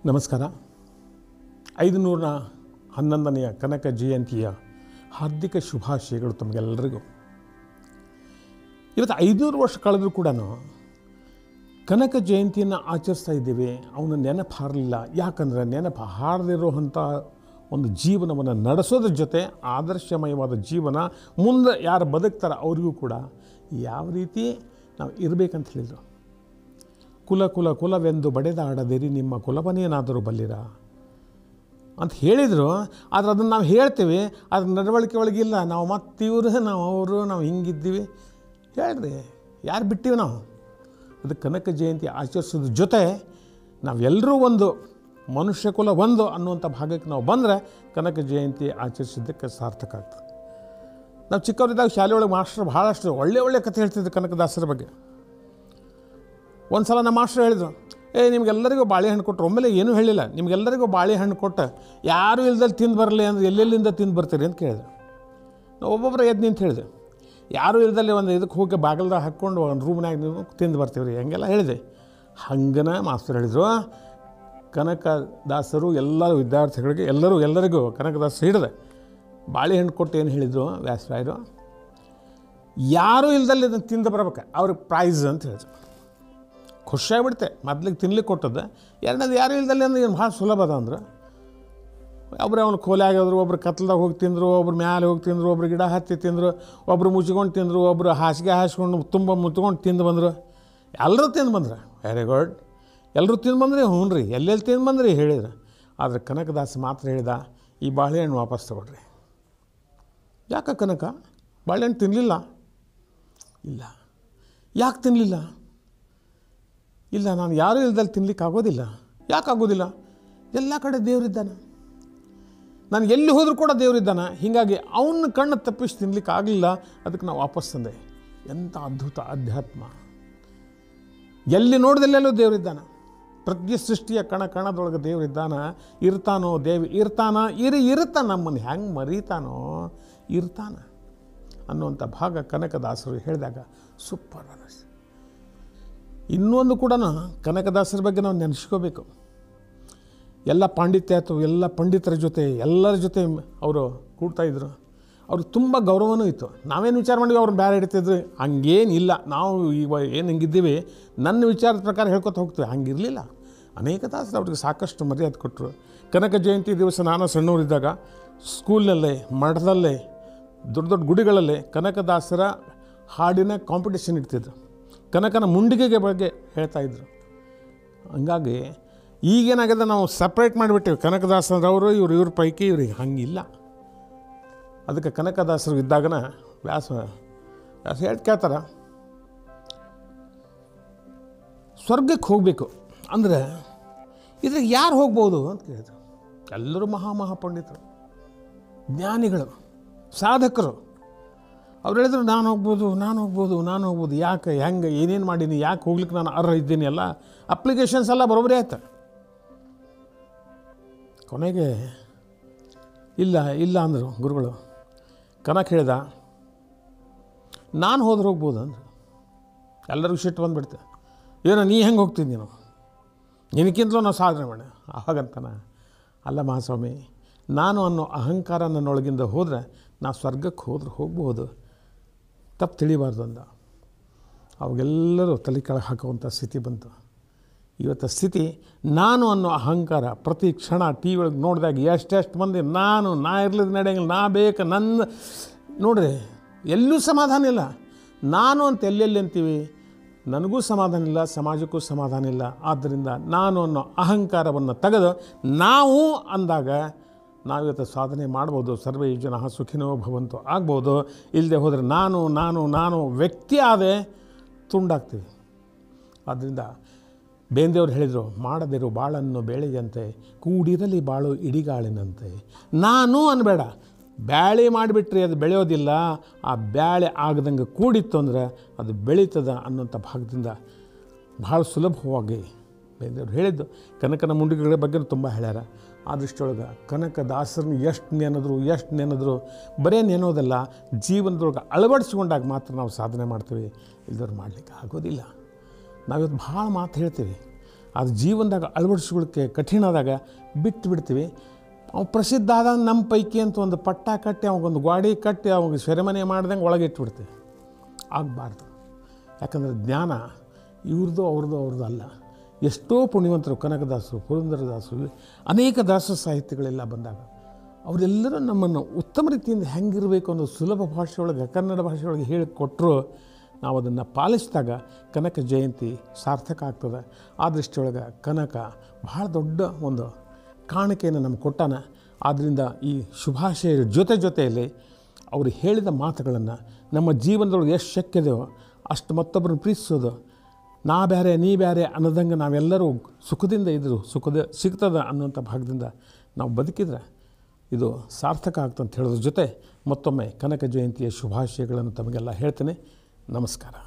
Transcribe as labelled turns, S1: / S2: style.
S1: ನಮಸ್ಕಾರ ಐದುನೂರ ಹನ್ನೊಂದನೆಯ ಕನಕ ಜಯಂತಿಯ ಹಾರ್ದಿಕ ಶುಭಾಶಯಗಳು ತಮಗೆಲ್ಲರಿಗೂ ಇವತ್ತು ಐದುನೂರು ವರ್ಷ ಕಳೆದರೂ ಕೂಡ ಕನಕ ಜಯಂತಿಯನ್ನು ಆಚರಿಸ್ತಾ ಇದ್ದೇವೆ ಅವನ ನೆನಪು ಹಾರಲಿಲ್ಲ ಯಾಕಂದರೆ ನೆನಪು ಹಾರದಿರುವಂಥ ಒಂದು ಜೀವನವನ್ನು ನಡೆಸೋದ್ರ ಜೊತೆ ಆದರ್ಶಮಯವಾದ ಜೀವನ ಮುಂದೆ ಯಾರು ಬದುಕ್ತಾರೆ ಅವರಿಗೂ ಕೂಡ ಯಾವ ರೀತಿ ನಾವು ಇರಬೇಕಂತ ಹೇಳಿದರು ಕುಲ ಕುಲ ಕುಲವೆಂದು ಬಡೆದಾಡದಿರಿ ನಿಮ್ಮ ಕುಲವನೇನಾದರೂ ಬಲ್ಲಿರ ಅಂತ ಹೇಳಿದರು ಆದರೆ ಅದನ್ನು ನಾವು ಹೇಳ್ತೀವಿ ಅದ್ರ ನಡವಳಿಕೆ ಒಳಗಿಲ್ಲ ನಾವು ಮತ್ತೆ ಇವರು ನಾವು ಅವರು ನಾವು ಹಿಂಗಿದ್ದೀವಿ ಹೇಳ್ರಿ ಯಾರು ಬಿಟ್ಟಿವಿ ನಾವು ಅದು ಕನಕ ಜಯಂತಿ ಆಚರಿಸೋದ್ರ ಜೊತೆ ನಾವೆಲ್ಲರೂ ಒಂದು ಮನುಷ್ಯ ಕುಲ ಒಂದು ಅನ್ನುವಂಥ ಭಾಗಕ್ಕೆ ನಾವು ಬಂದರೆ ಕನಕ ಜಯಂತಿ ಆಚರಿಸಿದ್ದಕ್ಕೆ ಸಾರ್ಥಕ ಆಗ್ತದೆ ನಾವು ಚಿಕ್ಕವರಿದ್ದಾಗ ಶಾಲೆಯೊಳಗೆ ಮಾಸ್ಟರ್ ಭಾಳಷ್ಟು ಒಳ್ಳೆ ಒಳ್ಳೆ ಕಥೆ ಹೇಳ್ತಿದ್ರು ಕನಕದಾಸರ ಬಗ್ಗೆ ಒಂದು ಸಲ ನಮ್ಮ ಮಾಸ್ಟರ್ ಹೇಳಿದರು ಏ ನಿಮ್ಗೆಲ್ಲರಿಗೂ ಬಾಳೆಹಣ್ಣು ಕೊಟ್ಟರು ಒಮ್ಮೆಲೆ ಏನೂ ಹೇಳಿಲ್ಲ ನಿಮ್ಗೆಲ್ಲರಿಗೂ ಬಾಳೆಹಣ್ಣು ಕೊಟ್ಟು ಯಾರೂ ಇಲ್ದಲ್ಲಿ ತಿಂದು ಬರಲಿ ಅಂದ್ರೆ ಎಲ್ಲೆಲ್ಲಿಂದ ತಿಂದು ಬರ್ತೀರಿ ಅಂತ ಕೇಳಿದೆ ನಾವು ಒಬ್ಬೊಬ್ಬರು ಎದ್ದು ನಿಂತು ಹೇಳಿದೆ ಯಾರೂ ಇಲ್ದಲ್ಲಿ ಒಂದು ಇದಕ್ಕೆ ಹೋಗಿ ಬಾಗಿಲ್ದಾಗ ಹಾಕ್ಕೊಂಡು ಒಂದು ರೂಮ್ನಾಗ ನೀವು ತಿಂದು ಬರ್ತೀವಿ ರೀ ಹಂಗೆಲ್ಲ ಹೇಳಿದೆ ಹಂಗನ ಮಾಸ್ತರ್ ಹೇಳಿದರು ಕನಕದಾಸರು ಎಲ್ಲರೂ ವಿದ್ಯಾರ್ಥಿಗಳಿಗೆ ಎಲ್ಲರೂ ಎಲ್ಲರಿಗೂ ಕನಕದಾಸ ಹಿಡಿದೆ ಬಾಳೆಹಣ್ಣು ಕೊಟ್ಟು ಏನು ಹೇಳಿದರು ವ್ಯಾಸರಾಯರು ಯಾರೂ ಇಲ್ದಲ್ಲಿ ಇದನ್ನು ತಿಂದು ಬರ್ಬೇಕು ಅವ್ರಿಗೆ ಪ್ರೈಸ್ ಅಂತ ಹೇಳಿದ್ರು ಖುಷಿಯಾಗ್ಬಿಡ್ತೆ ಮೊದ್ಲಿಗೆ ತಿನ್ಲಿಕ್ಕೆ ಕೊಟ್ಟದ್ದು ಎರಡನೇದು ಯಾರು ಇಲ್ದಲ್ಲಿ ಅಂದ್ರೆ ಏನು ಭಾಳ ಸುಲಭ ಅದ ಅಂದ್ರೆ ಒಬ್ರು ಅವ್ನು ಕೋಲೆ ಆಗಿದ್ರು ಒಬ್ರು ಕತ್ಲದಾಗ ಹೋಗಿ ತಿಂದರು ಒಬ್ರು ಮ್ಯಾಲೆ ಹೋಗಿ ತಿಂದರು ಒಬ್ರು ಗಿಡ ಹತ್ತಿ ತಿಂದರು ಒಬ್ರು ಮುಚ್ಕೊಂಡು ತಿಂದರು ಒಬ್ರು ಹಾಸಿಗೆ ಹಾಸ್ಕೊಂಡು ತುಂಬ ಮುಚ್ಕೊಂಡು ತಿಂದು ಬಂದರು ಎಲ್ಲರೂ ತಿಂದು ಬಂದ್ರೆ ವೆರಿ ಗುಡ್ ಎಲ್ಲರೂ ತಿಂದು ಬಂದ್ರಿ ಹ್ಞೂ ರೀ ಎಲ್ಲೆಲ್ಲಿ ತಿಂದು ಬಂದ್ರಿ ಹೇಳಿದ್ರು ಆದರೆ ಕನಕದಾಸ ಮಾತ್ರ ಹೇಳಿದ ಈ ಬಾಳೆಹಣ್ಣು ವಾಪಸ್ ತಗೊಳ್ರಿ ಯಾಕೆ ಕನಕ ಬಾಳೆಹಣ್ಣು ತಿನ್ನಲಿಲ್ಲ ಇಲ್ಲ ಯಾಕೆ ತಿನ್ನಲಿಲ್ಲ ಇಲ್ಲ ನಾನು ಯಾರೂ ಇಲ್ದಲ್ಲಿ ತಿನ್ಲಿಕ್ಕೆ ಆಗೋದಿಲ್ಲ ಯಾಕೆ ಆಗೋದಿಲ್ಲ ಎಲ್ಲ ಕಡೆ ದೇವರಿದ್ದಾನೆ ನಾನು ಎಲ್ಲಿ ಹೋದರೂ ಕೂಡ ದೇವರಿದ್ದಾನೆ ಹೀಗಾಗಿ ಅವನ ಕಣ್ಣು ತಪ್ಪಿಸಿ ತಿನ್ಲಿಕ್ಕೆ ಆಗಲಿಲ್ಲ ಅದಕ್ಕೆ ನಾವು ವಾಪಸ್ ತಂದೆ ಎಂಥ ಅದ್ಭುತ ಅಧ್ಯಾತ್ಮ ಎಲ್ಲಿ ನೋಡಿದಲ್ಲೆಲ್ಲೂ ದೇವರಿದ್ದಾನೆ ಪ್ರತಿ ಸೃಷ್ಟಿಯ ಕಣ ಕಣದೊಳಗೆ ದೇವರಿದ್ದಾನ ಇರ್ತಾನೋ ದೇವಿ ಇರ್ತಾನ ಇರಿ ಇರುತ್ತ ನಮ್ಮನ್ನು ಹೆಂಗೆ ಮರೀತಾನೋ ಇರ್ತಾನ ಅನ್ನುವಂಥ ಭಾಗ ಕನಕದಾಸರು ಹೇಳಿದಾಗ ಸೂಪರ್ ಅನ್ನಿಸ್ತು ಇನ್ನೊಂದು ಕೂಡ ಕನಕದಾಸರ ಬಗ್ಗೆ ನಾವು ನೆನೆಸ್ಕೋಬೇಕು ಎಲ್ಲ ಪಾಂಡಿತ್ಯ ಅಥವಾ ಎಲ್ಲ ಪಂಡಿತರ ಜೊತೆ ಎಲ್ಲರ ಜೊತೆ ಅವರು ಕೂಡ್ತಾಯಿದ್ರು ಅವ್ರಿಗೆ ತುಂಬ ಗೌರವನೂ ಇತ್ತು ನಾವೇನು ವಿಚಾರ ಮಾಡಿದ್ವಿ ಅವ್ರನ್ನ ಬೇರೆ ಹಿಡಿತಿದ್ರು ಹಂಗೇನಿಲ್ಲ ನಾವು ಇವ ಏನು ಹಿಂಗಿದ್ದೀವಿ ನನ್ನ ವಿಚಾರದ ಪ್ರಕಾರ ಹೇಳ್ಕೊತ ಹೋಗ್ತೀವಿ ಹಂಗಿರಲಿಲ್ಲ ಅನೇಕ ದಾಸರು ಅವ್ರಿಗೆ ಸಾಕಷ್ಟು ಮರ್ಯಾದೆ ಕೊಟ್ಟರು ಕನಕ ಜಯಂತಿ ದಿವಸ ನಾನು ಸಣ್ಣವರಿದ್ದಾಗ ಸ್ಕೂಲ್ನಲ್ಲೇ ಮಠದಲ್ಲೇ ದೊಡ್ಡ ದೊಡ್ಡ ಗುಡಿಗಳಲ್ಲೇ ಕನಕದಾಸರ ಹಾಡಿನ ಕಾಂಪಿಟೇಷನ್ ಇಡ್ತಿದ್ರು ಕನಕನ ಮುಂಡಿಗೆಗೆ ಬಗ್ಗೆ ಹೇಳ್ತಾಯಿದ್ರು ಹಂಗಾಗಿ ಈಗೇನಾಗಿದೆ ನಾವು ಸಪ್ರೇಟ್ ಮಾಡಿಬಿಟ್ಟಿವಿ ಕನಕದಾಸರವರು ಇವ್ರು ಇವ್ರ ಪೈಕಿ ಇವ್ರಿಗೆ ಹಂಗಿಲ್ಲ ಅದಕ್ಕೆ ಕನಕದಾಸರು ಇದ್ದಾಗನ ವ್ಯಾಸ ವ್ಯಾಸ ಹೇಳಿ ಕೇಳ್ತಾರ ಸ್ವರ್ಗಕ್ಕೆ ಹೋಗಬೇಕು ಅಂದರೆ ಇದ್ರಾಗ ಯಾರು ಹೋಗ್ಬೋದು ಅಂತ ಕೇಳಿದ್ರು ಎಲ್ಲರೂ ಮಹಾ ಮಹಾಪಂಡಿತರು ಜ್ಞಾನಿಗಳು ಸಾಧಕರು ಅವ್ರು ಹೇಳಿದ್ರು ನಾನು ಹೋಗ್ಬೋದು ನಾನು ಹೋಗ್ಬೋದು ನಾನು ಹೋಗ್ಬೋದು ಯಾಕೆ ಹೆಂಗೆ ಏನೇನು ಮಾಡೀನಿ ಯಾಕೆ ಹೋಗ್ಲಿಕ್ಕೆ ನಾನು ಅರ್ಹ ಇದ್ದೀನಿ ಎಲ್ಲ ಅಪ್ಲಿಕೇಶನ್ಸ್ ಎಲ್ಲ ಬರೋಬ್ಬರಿ ಆಯ್ತು ಕೊನೆಗೆ ಇಲ್ಲ ಇಲ್ಲ ಅಂದರು ಗುರುಗಳು ಕನಕ ಹೇಳ್ದ ನಾನು ಹೋದ್ರೆ ಹೋಗ್ಬೋದು ಅಂದರು ಎಲ್ಲರಿಗೂ ಸಿಟ್ಟು ಬಂದುಬಿಡ್ತೆ ಏನೋ ನೀ ಹೆಂಗೆ ಹೋಗ್ತೀನಿ ನೀನು ನಿನಕ್ಕಿಂತಲೂ ನಾವು ಸಾಧನೆ ಮಾಡ ಆವಾಗಂತಾನ ಅಲ್ಲ ಮಹಾಸ್ವಾಮಿ ನಾನು ಅನ್ನೋ ಅಹಂಕಾರ ನನ್ನೊಳಗಿಂದ ಹೋದರೆ ನಾ ಸ್ವರ್ಗಕ್ಕೆ ಹೋದ್ರೆ ಹೋಗ್ಬೋದು ತಪ್ಪು ತಿಳಿಬಾರ್ದು ಅಂದ ಅವಾಗೆಲ್ಲರೂ ತಲೆ ಕೆಳಗೆ ಹಾಕುವಂಥ ಸ್ಥಿತಿ ಬಂತು ಇವತ್ತು ಸ್ಥಿತಿ ನಾನು ಅನ್ನೋ ಅಹಂಕಾರ ಪ್ರತಿ ಕ್ಷಣ ಟಿ ವಿ ಒಳಗೆ ನೋಡಿದಾಗ ಎಷ್ಟೆಷ್ಟು ಮಂದಿ ನಾನು ನಾ ಇರ್ಲಿದ್ದು ನಡೆಯಂಗಿಲ್ಲ ನಾ ಬೇಕು ನನ್ನ ನೋಡ್ರಿ ಎಲ್ಲೂ ಸಮಾಧಾನ ಇಲ್ಲ ನಾನು ಅಂತ ಎಲ್ಲೆಲ್ಲಿ ಅಂತೀವಿ ನನಗೂ ಸಮಾಧಾನ ಇಲ್ಲ ಸಮಾಜಕ್ಕೂ ಸಮಾಧಾನ ಇಲ್ಲ ಆದ್ದರಿಂದ ನಾನು ಅನ್ನೋ ಅಹಂಕಾರವನ್ನು ತೆಗೆದು ನಾವು ಅಂದಾಗ ನಾವಿವತ್ತು ಸಾಧನೆ ಮಾಡ್ಬೋದು ಸರ್ವೇ ಜನ ಸುಖಿನೋ ಭವಂತು ಆಗ್ಬೋದು ಇಲ್ಲದೆ ಹೋದರೆ ನಾನು ನಾನು ನಾನು ವ್ಯಕ್ತಿ ಆದೆ ತುಂಡಾಗ್ತೀವಿ ಆದ್ದರಿಂದ ಬೇಂದೇವ್ರು ಹೇಳಿದರು ಮಾಡದಿರು ಬಾಳನ್ನು ಬೆಳೆಯಂತೆ ಕೂಡಿರಲಿ ಬಾಳು ಇಡಿಗಾಳಿನಂತೆ ನಾನು ಅನ್ಬೇಡ ಬ್ಯಾಳೆ ಮಾಡಿಬಿಟ್ರೆ ಅದು ಬೆಳೆಯೋದಿಲ್ಲ ಆ ಬ್ಯಾಳೆ ಆಗದಂಗೆ ಕೂಡಿತ್ತು ಅಂದ್ರೆ ಅದು ಬೆಳೀತದ ಅನ್ನೋಂಥ ಭಾಗದಿಂದ ಭಾಳ ಸುಲಭವಾಗಿ ಬೇಂದೇವ್ರು ಹೇಳಿದ್ದು ಕನಕನ ಮುಂಡಿಗೆಗಳ ಬಗ್ಗೆ ತುಂಬ ಹೇಳ್ಯಾರ ಆ ದೃಷ್ಟಿಯೊಳಗೆ ಕನಕ ದಾಸರನ್ನ ಎಷ್ಟು ನೆನೆದ್ರು ಎಷ್ಟು ನೆನೆದ್ರು ಬರೇ ನೆನೋದಲ್ಲ ಜೀವನದೊಳಗೆ ಅಳವಡಿಸ್ಕೊಂಡಾಗ ಮಾತ್ರ ನಾವು ಸಾಧನೆ ಮಾಡ್ತೀವಿ ಇಲ್ದವ್ರು ಮಾಡಲಿಕ್ಕೆ ಆಗೋದಿಲ್ಲ ನಾವಿವತ್ತು ಭಾಳ ಮಾತು ಹೇಳ್ತೀವಿ ಅದು ಜೀವನದಾಗ ಅಳವಡಿಸ್ಕೊಳ್ಳಿಕ್ಕೆ ಕಠಿಣ ಆದಾಗ ಬಿಟ್ಟು ಬಿಡ್ತೀವಿ ಅವ ಪ್ರಸಿದ್ಧ ಆದ ನಮ್ಮ ಪೈಕಿ ಅಂತ ಒಂದು ಪಟ್ಟ ಕಟ್ಟಿ ಅವಾಗೊಂದು ಗಾಡಿ ಕಟ್ಟಿ ಅವಾಗ ಸೆರೆಮನೆ ಮಾಡ್ದಂಗೆ ಒಳಗೆ ಇಟ್ಬಿಡ್ತೀವಿ ಆಗಬಾರ್ದು ಯಾಕಂದರೆ ಜ್ಞಾನ ಇವ್ರದ್ದು ಅವ್ರದ್ದು ಅವ್ರದ್ದು ಅಲ್ಲ ಎಷ್ಟೋ ಪುಣ್ಯವಂತರು ಕನಕದಾಸರು ಪುರಂದರದಾಸರು ಅನೇಕ ದಾಸ ಸಾಹಿತ್ಯಗಳೆಲ್ಲ ಬಂದಾಗ ಅವರೆಲ್ಲರೂ ನಮ್ಮನ್ನು ಉತ್ತಮ ರೀತಿಯಿಂದ ಹೆಂಗಿರಬೇಕು ಅನ್ನೋ ಸುಲಭ ಭಾಷೆಯೊಳಗೆ ಕನ್ನಡ ಭಾಷೆಯೊಳಗೆ ಹೇಳಿ ಕೊಟ್ಟರು ನಾವು ಅದನ್ನು ಪಾಲಿಸಿದಾಗ ಕನಕ ಜಯಂತಿ ಸಾರ್ಥಕ ಆಗ್ತದೆ ಆ ದೃಷ್ಟಿಯೊಳಗೆ ಕನಕ ಭಾಳ ದೊಡ್ಡ ಒಂದು ಕಾಣಿಕೆಯನ್ನು ನಮ್ಗೆ ಕೊಟ್ಟಾನ ಆದ್ದರಿಂದ ಈ ಶುಭಾಶಯ ಜೊತೆ ಜೊತೆಯಲ್ಲಿ ಅವರು ಹೇಳಿದ ಮಾತುಗಳನ್ನು ನಮ್ಮ ಜೀವನದೊಳಗೆ ಎಷ್ಟು ಶಕ್ಯದೆಯೋ ಅಷ್ಟು ಮತ್ತೊಬ್ಬರನ್ನು ಪ್ರೀತಿಸೋದು ನಾ ಬೇರೆ ನೀ ಬೇರೆ ಅನ್ನೋದಂಗೆ ನಾವೆಲ್ಲರೂ ಸುಖದಿಂದ ಇದ್ದರು ಸುಖದ ಸಿಗ್ತದ ಅನ್ನೋಂಥ ಭಾಗದಿಂದ ನಾವು ಬದುಕಿದ್ರೆ ಇದು ಸಾರ್ಥಕ ಆಗ್ತಂತ ಹೇಳೋದ್ರ ಜೊತೆ ಮತ್ತೊಮ್ಮೆ ಕನಕ ಜಯಂತಿಯ ಶುಭಾಶಯಗಳನ್ನು ತಮಗೆಲ್ಲ ಹೇಳ್ತೇನೆ ನಮಸ್ಕಾರ